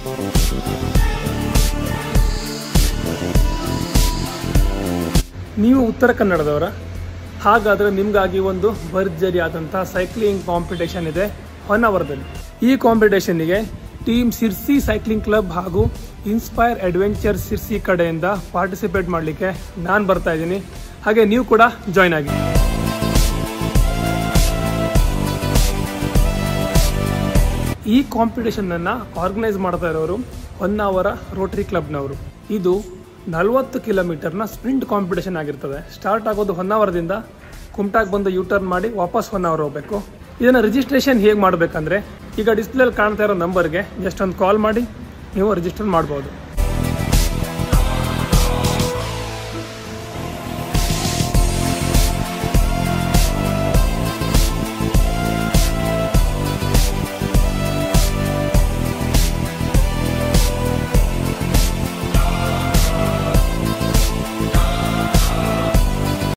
ನೀವು ಉತ್ತರ ಕನ್ನಡದವರ ಹಾಗಾದರೆ ನಿಮಗಾಗಿ ಒಂದು ಭರ್ಜರಿ ಆದಂಥ ಸೈಕ್ಲಿಂಗ್ ಕಾಂಪಿಟೇಷನ್ ಇದೆ ಹೊನ್ನಾವರದಲ್ಲಿ ಈ ಕಾಂಪಿಟೇಷನ್ನಿಗೆ ಟೀಮ್ ಸಿರ್ಸಿ ಸೈಕ್ಲಿಂಗ್ ಕ್ಲಬ್ ಹಾಗೂ ಇನ್ಸ್ಪೈರ್ ಅಡ್ವೆಂಚರ್ ಸಿರ್ಸಿ ಕಡೆಯಿಂದ ಪಾರ್ಟಿಸಿಪೇಟ್ ಮಾಡಲಿಕ್ಕೆ ನಾನು ಬರ್ತಾ ಇದ್ದೀನಿ ಹಾಗೆ ನೀವು ಕೂಡ ಜಾಯ್ನ್ ಆಗಿ ಈ ಕಾಂಪಿಟೇಷನನ್ನು ಆರ್ಗನೈಸ್ ಮಾಡ್ತಾ ಇರೋರು ಹೊನ್ನಾವರ ರೋಟರಿ ಕ್ಲಬ್ನವರು ಇದು ನಲವತ್ತು ಕಿಲೋಮೀಟರ್ನ ಸ್ಪ್ರಿಂಟ್ ಕಾಂಪಿಟೇಷನ್ ಆಗಿರ್ತದೆ ಸ್ಟಾರ್ಟ್ ಆಗೋದು ಹೊನ್ನಾವರದಿಂದ ಕುಮಟಾಗೆ ಬಂದು ಯೂ ಟರ್ನ್ ಮಾಡಿ ವಾಪಸ್ ಹೊನ್ನಾವರ ಹೋಗಬೇಕು ಇದನ್ನು ರಿಜಿಸ್ಟ್ರೇಷನ್ ಹೇಗೆ ಮಾಡಬೇಕಂದ್ರೆ ಈಗ ಡಿಸ್ಪ್ಲೇಲಿ ಕಾಣ್ತಾ ಇರೋ ನಂಬರ್ಗೆ ಜಸ್ಟ್ ಒಂದು ಕಾಲ್ ಮಾಡಿ ನೀವು ರಿಜಿಸ್ಟರ್ ಮಾಡ್ಬೋದು